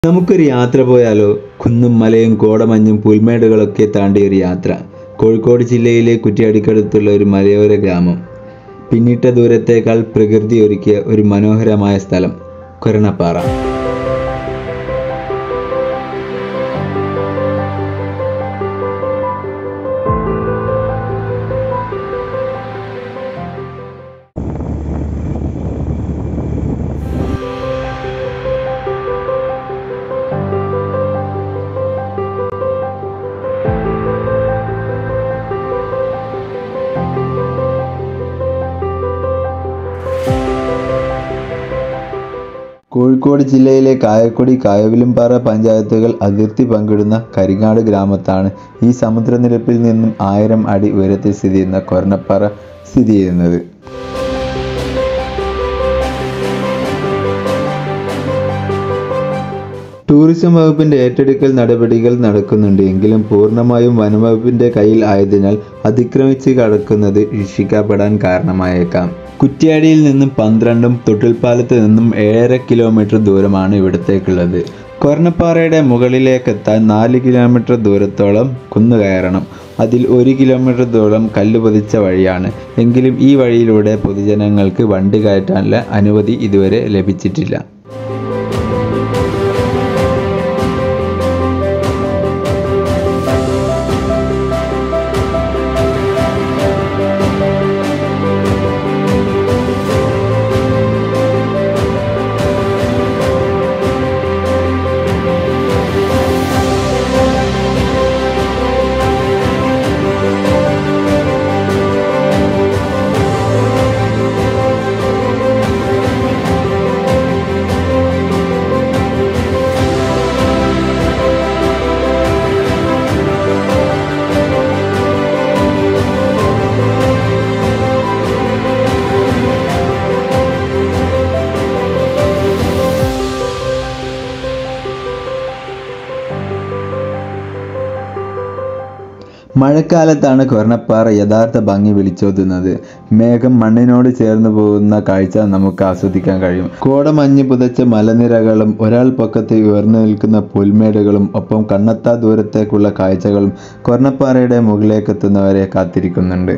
നമുക്കൊരു യാത്ര പോയാലോ കുന്നും മലയും കോടമഞ്ഞും പുൽമേടുകളൊക്കെ താണ്ടിയ ഒരു യാത്ര കോഴിക്കോട് ജില്ലയിലെ കുറ്റ്യാടിക്കടുത്തുള്ള ഒരു മലയോര ഗ്രാമം പിന്നിട്ട ദൂരത്തേക്കാൾ പ്രകൃതി ഒരുക്കിയ ഒരു മനോഹരമായ സ്ഥലം കൊരണപ്പാറ കോഴിക്കോട് ജില്ലയിലെ കായക്കൊടി കായവിലുംപാറ പഞ്ചായത്തുകൾ അതിർത്തി പങ്കിടുന്ന കരിങ്ങാട് ഗ്രാമത്താണ് ഈ സമുദ്രനിരപ്പിൽ നിന്നും ആയിരം അടി ഉയരത്തിൽ സ്ഥിതി ചെയ്യുന്ന കൊരണപ്പാറ സ്ഥിതി ചെയ്യുന്നത് ടൂറിസം വകുപ്പിന്റെ ഏറ്റെടുക്കൽ നടപടികൾ നടക്കുന്നുണ്ട് എങ്കിലും പൂർണ്ണമായും വനംവകുപ്പിന്റെ കയ്യിൽ ആയതിനാൽ അതിക്രമിച്ച് കടക്കുന്നത് രക്ഷിക്കപ്പെടാൻ കാരണമായേക്കാം കുറ്റ്യാടിയിൽ നിന്നും പന്ത്രണ്ടും തൊട്ടിൽപ്പാലത്ത് നിന്നും ഏഴര കിലോമീറ്റർ ദൂരമാണ് ഇവിടത്തേക്കുള്ളത് കൊരണപ്പാറയുടെ മുകളിലേക്കെത്താൻ നാല് കിലോമീറ്റർ ദൂരത്തോളം കുന്നു കയറണം അതിൽ ഒരു കിലോമീറ്റർ ദൂരം കല്ല് പതിച്ച വഴിയാണ് എങ്കിലും ഈ വഴിയിലൂടെ പൊതുജനങ്ങൾക്ക് വണ്ടി കയറ്റാനുള്ള അനുമതി ഇതുവരെ ലഭിച്ചിട്ടില്ല മഴക്കാലത്താണ് കൊരണപ്പാറ യഥാർത്ഥ ഭംഗി വിളിച്ചോതുന്നത് മേഘം മണ്ണിനോട് ചേർന്ന് പോകുന്ന കാഴ്ച നമുക്ക് ആസ്വദിക്കാൻ കഴിയും കോടമഞ്ഞ് പുതച്ച മലനിരകളും ഒരാൾ പൊക്കത്ത് ഉയർന്നു നിൽക്കുന്ന പുൽമേടുകളും ഒപ്പം കണ്ണെത്താ ദൂരത്തേക്കുള്ള കാഴ്ചകളും കൊരണപ്പാറയുടെ മുകളിലേക്കെത്തുന്നവരെ കാത്തിരിക്കുന്നുണ്ട്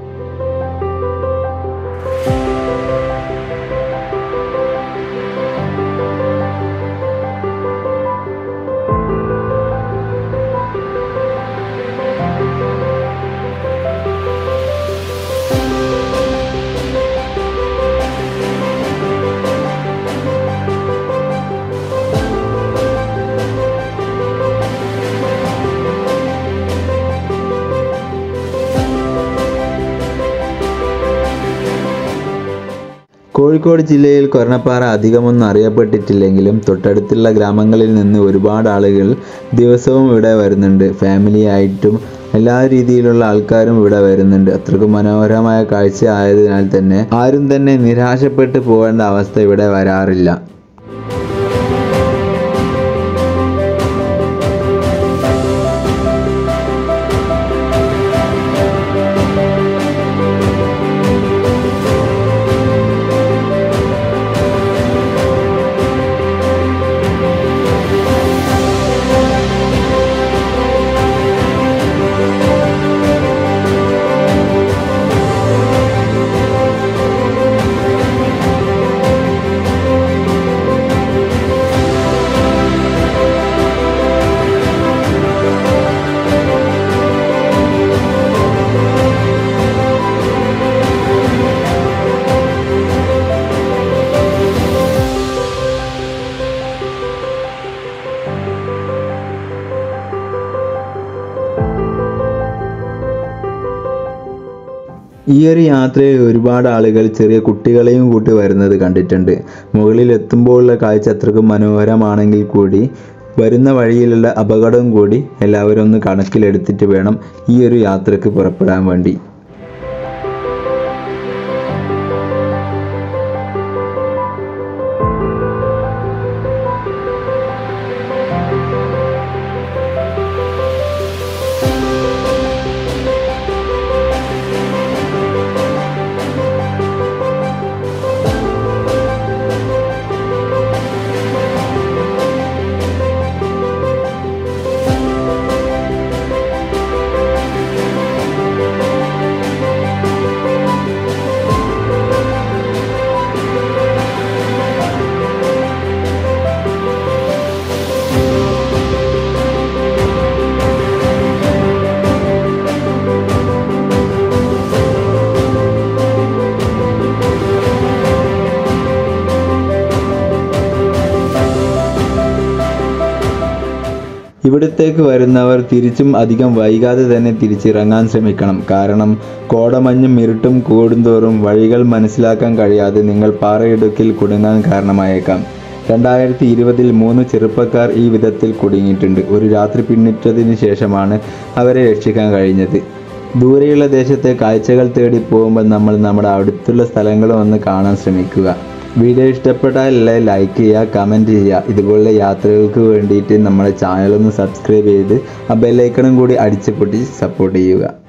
കോഴിക്കോട് ജില്ലയിൽ കൊരണപ്പാറ അധികമൊന്നും അറിയപ്പെട്ടിട്ടില്ലെങ്കിലും തൊട്ടടുത്തുള്ള ഗ്രാമങ്ങളിൽ നിന്ന് ഒരുപാട് ആളുകൾ ദിവസവും ഇവിടെ വരുന്നുണ്ട് ഫാമിലി ആയിട്ടും എല്ലാ രീതിയിലുള്ള ആൾക്കാരും ഇവിടെ വരുന്നുണ്ട് അത്രക്കും മനോഹരമായ കാഴ്ച ആയതിനാൽ തന്നെ ആരും തന്നെ നിരാശപ്പെട്ടു പോകേണ്ട അവസ്ഥ ഇവിടെ വരാറില്ല ഈ ഒരു യാത്രയിൽ ഒരുപാട് ആളുകൾ ചെറിയ കുട്ടികളെയും കൂട്ടി വരുന്നത് കണ്ടിട്ടുണ്ട് മുകളിൽ എത്തുമ്പോഴുള്ള കാഴ്ച അത്രക്കും മനോഹരമാണെങ്കിൽ കൂടി വരുന്ന വഴിയിലുള്ള അപകടം കൂടി എല്ലാവരും ഒന്ന് കണക്കിലെടുത്തിട്ട് വേണം ഈ ഒരു യാത്രക്ക് പുറപ്പെടാൻ വേണ്ടി ഇവിടത്തേക്ക് വരുന്നവർ തിരിച്ചും അധികം വൈകാതെ തന്നെ തിരിച്ചിറങ്ങാൻ ശ്രമിക്കണം കാരണം കോടമഞ്ഞും ഇരുട്ടും കൂടുന്തോറും വഴികൾ മനസ്സിലാക്കാൻ കഴിയാതെ നിങ്ങൾ പാറയിടുക്കിൽ കുടുങ്ങാൻ കാരണമായേക്കാം രണ്ടായിരത്തി ഇരുപതിൽ മൂന്ന് ചെറുപ്പക്കാർ ഈ വിധത്തിൽ കുടുങ്ങിയിട്ടുണ്ട് ഒരു രാത്രി പിന്നിട്ടതിന് ശേഷമാണ് അവരെ രക്ഷിക്കാൻ കഴിഞ്ഞത് ദൂരെയുള്ള ദേശത്തെ കാഴ്ചകൾ തേടി പോകുമ്പോൾ നമ്മൾ നമ്മുടെ അടുത്തുള്ള സ്ഥലങ്ങളും ഒന്ന് കാണാൻ ശ്രമിക്കുക വീഡിയോ ഇഷ്ടപ്പെട്ടാൽ ലൈക്ക് ചെയ്യുക കമൻറ്റ് ചെയ്യുക ഇതുപോലുള്ള യാത്രകൾക്ക് വേണ്ടിയിട്ട് നമ്മുടെ ചാനലൊന്ന് സബ്സ്ക്രൈബ് ചെയ്ത് ആ ബെല്ലൈക്കണും കൂടി അടിച്ചു പൊട്ടി സപ്പോർട്ട് ചെയ്യുക